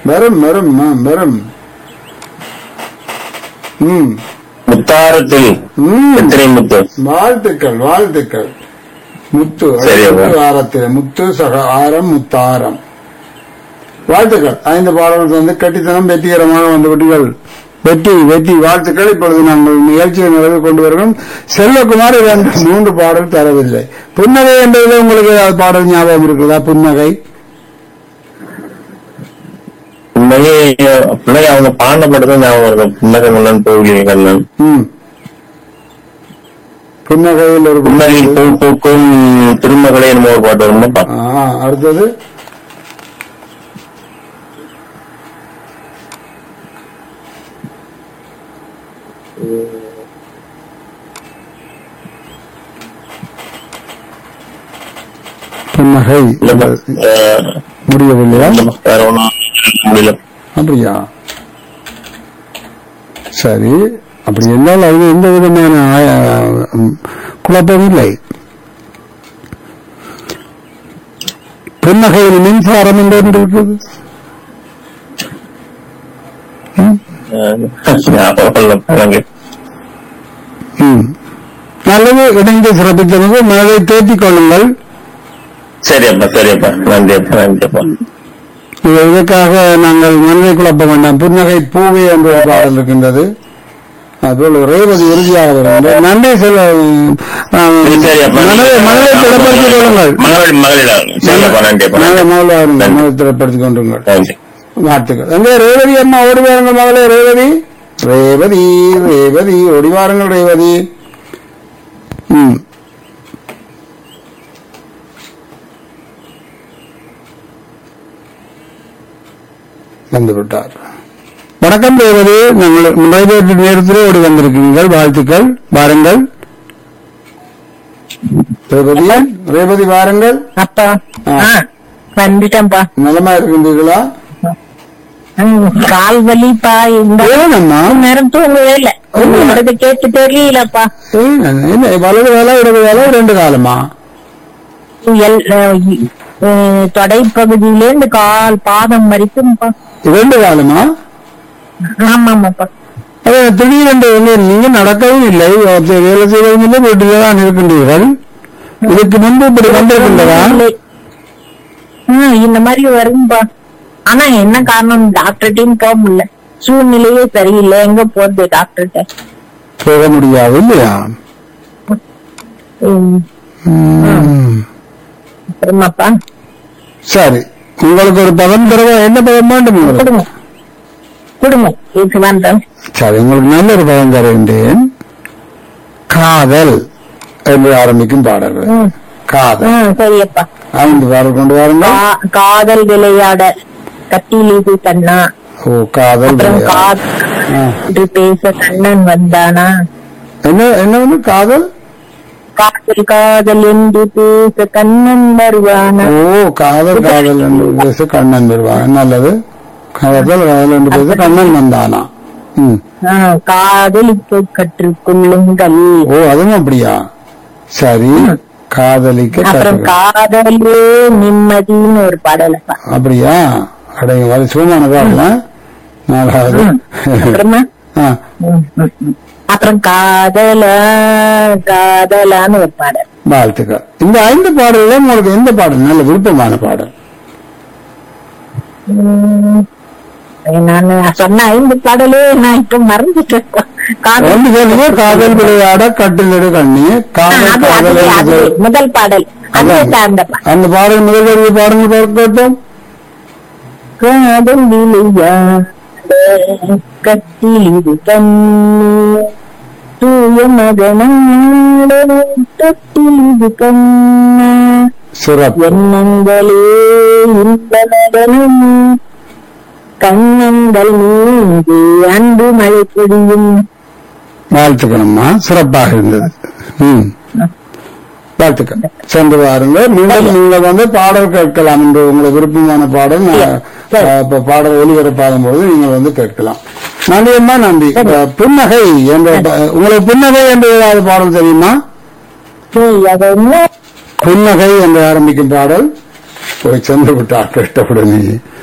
வரும் வரும் ஆ, வரும் ம் முத்தாரத்தில் ம் எத்தனை முத்து வாழ்த்துக்கள் வாழ்த்துக்கள் முத்து சரி, முத்து அப்பா. ஆரத்தில் முத்து சக ஆரம் முத்தாரம் வாழ்த்துக்கள் ஐந்து பாடல்கள் வந்து கட்டித்தனம் வெற்றிகரமாக வந்து விட்டீர்கள் வெற்றி வெற்றி வாழ்த்துக்கள் இப்பொழுது நாங்கள் நிகழ்ச்சியை நிறைவு கொண்டு வருகிறோம் செல்வகுமார் இரண்டு மூன்று பாடல் தரவில்லை புன்னகை என்பதில் உங்களுக்கு ஏதாவது பாடல் ஞாபகம் இருக்கிறதா புன்னகை உண்மையே பிள்ளைங்க அவங்க பாண்ட மட்டும் ஞாபகம் இருக்கும் புன்னகை முன்னன் கோவிலில் கண்ணன் ம் புன்னகையில் ஒரு புன்னகை பூ பூக்கும் திருமகளே என்னமோ ஒரு பாட்டு ரொம்ப பாட்டு ஆ, அடுத்தது புன்னகை இல்லப்பா, அஹ், முடியவில்லையா இல்லப்பா, வேற ஒண்ணும் முடியல அப்படியா சரி அப்படி என்றால் அது எந்த விதமான ஆய- ம், குழப்பம் இல்லை புன்னகையில் மின்சாரம் என்று ஒன்று இருக்கிறது ம்? அஹ், ஞாபகம் இல்ல, எனக்கு. ம். நல்லது இணைந்து சிறப்பித்தனது மனதை தேற்றிக் கொள்ளுங்கள் சரி அப்பா சரி அப்பா நன்றி அப்பா நன்றி அப்பா இது இதற்காக நாங்கள் மனதை குழப்ப வேண்டாம் புன்னகை பூவே என்ற ஒரு பாடல் இருக்கின்றது அதுபோல் ரேவதி இறுதியாக வருகின்றது நன்றி செல்ல சரி, சரி அப்பா மனதை மனதை திடப்படுத்திக் கொள்ளுங்கள் மகளிர் மகளிர் சரி அப்பா நன்றி அப்பா மனதை நன்றி. முதல்ல வருங்கள். நன்றி. மனதை திடப்படுத்திக் கொண்டுங்கள் நன்றி வாழ்த்துக்கள் எங்கே ரேவதி அம்மா ஓடி வாருங்கள் மகளே ரேவதி ரேவதி ரேவதி ஓடி வாருங்கள் ரேவதி ம் வந்து விட்டார் வணக்கம் ரேவதி நாங்கள் நிறைவேற்று நேரத்திலே ஓடி வந்திருக்கீங்கள் வாழ்த்துக்கள் வாருங்கள் ரேவதி ரேவதி வாருங்கள் அப்பா ஆ. ஆ, வந்துட்டேன்ப்பா நலமா இருக்கின்றீர்களா ம், கால் வலிப்பா இந்த ஏனம்மா நேரம் தூங்கவே இல்ல உங்களோடது கேட்டு தெரியலப்பா ஏய், என்ன வலது வேலை இடது வேலை ரெண்டு காலமா எல் அஹ், இ- அஹ், தொடைப்பகுதியில இருந்து கால் பாதம் வரைக்கும்ப்பா ரெண்டு காலமா ஆமாமாப்பா அது திடீரென்று வந்து நீங்க நடக்கவும் இல்லை ஒருத்தர் வேலை செய்வதும் இல்லை வீட்டிலே தான் இருக்கின்றீர்கள் இதுக்கு முன்பு இப்படி வந்திருக்கின்றதா இல்லை. ஆ, இந்த மாதிரி வரும்பா ஆனா என்ன காரணம் டாக்டர்கிட்டயும் போக முடியல சூழ்நிலையே சரியில்லை எங்க போறது டாக்டர்கிட்ட போக முடியாது இல்லையா ம், ம். அப்புறமாப்பா சரி உங்களுக்கு ஒரு பதம் தருவா என்ன பதம் வேண்டும் உங்களுக்கு கொடுங்க கொடுங்க இது வந்தேன் சரி உங்களுக்கு நல்ல ஒரு பதம் தருகின்றேன் காதல் என்று ஆரம்பிக்கும் பாடல்கள் ம். காதல் ம், சரியப்பா ஐந்து பாடல் கொண்டு வாருங்கள் கா- காதல் விளையாட கட்டில் இது கண்ணா ஓ காதல் அப்புறம் விளையாட்டு. ஆ. காதல் பேச கண்ணன் வந்தானா என்ன என்ன ஒண்ணு காதல் காதல் காதல் என்று பேச கண்ணன் வருவானா ஓ காதல் காதல் என்று பேச கண்ணன் வருவாங்க நல்லது காதல் காதல் என்று பேச கண்ணன் வந்தானா ம் ஆ, காதலிக்க கற்றுக்கொள்ளுங்கள் ஓ அதுவும் அப்படியா சரி காதலிக்க அப்புறம் கற்றுக்க- காதலே நிம்மதின்னு ஒரு பாடலப்பா அப்படியா அடையும் வரை சுகமான பாடலாம் நாலாவது அப்புறமா ஆ, ம், ம், ம். அப்புறம் காதலா காதலான்னு ஒரு பாடல் வாழ்த்துக்கள் இந்த ஐந்து பாடல்கள் உங்களுக்கு எந்த பாடல் நல்ல விருப்பமான பாடல் ம், நான் சொன்ன ஐந்து பாடலே நான் இப்ப மறந்துட்டேன் காதல் ரெண்டு சொல்லுங்க காதல் விளையாட கட்டிலடு கண்ணி ஆ, காதல் அது காதல் அதுவே, என்று அதுவே. சொல்- முதல் பாடல் அந்த அதான். சார்ந்த பா- அந்த பாடல் முதல் வரியை பாருங்க பார்க்கட்டும் காதல் விளையாட கட்டில் இது கண்ணு தூய மகனாட தொட்டில் இது கண்ணு சிறப்பு எண்ணங்களே இந்த நடனம் கண்ணங்கள் மீது அன்பு மழை பொழியும் வாழ்த்துக்கணும்மா சிறப்பாக இருந்தது ம் வாழ்த்துக்கள் சென்று வாருங்கள் மீண்டும் நீங்கள் வந்து பாடல் கேட்கலாம் என்று உங்களுக்கு விருப்பமான பாடல் நான், அஹ், இப்ப பாடல் ஒளிபரப்பாகும் போது நீங்கள் வந்து கேட்கலாம் நன்றி அம்மா நன்றி அஹ், புன்னகை என்ற ப- உங்களுக்கு புன்னகை என்று ஏதாவது பாடல் தெரியுமா ஏய், அது என்ன புன்னகை என்று ஆரம்பிக்கும் பாடல் போய் சென்று விட்டார் கேட்டவுடனே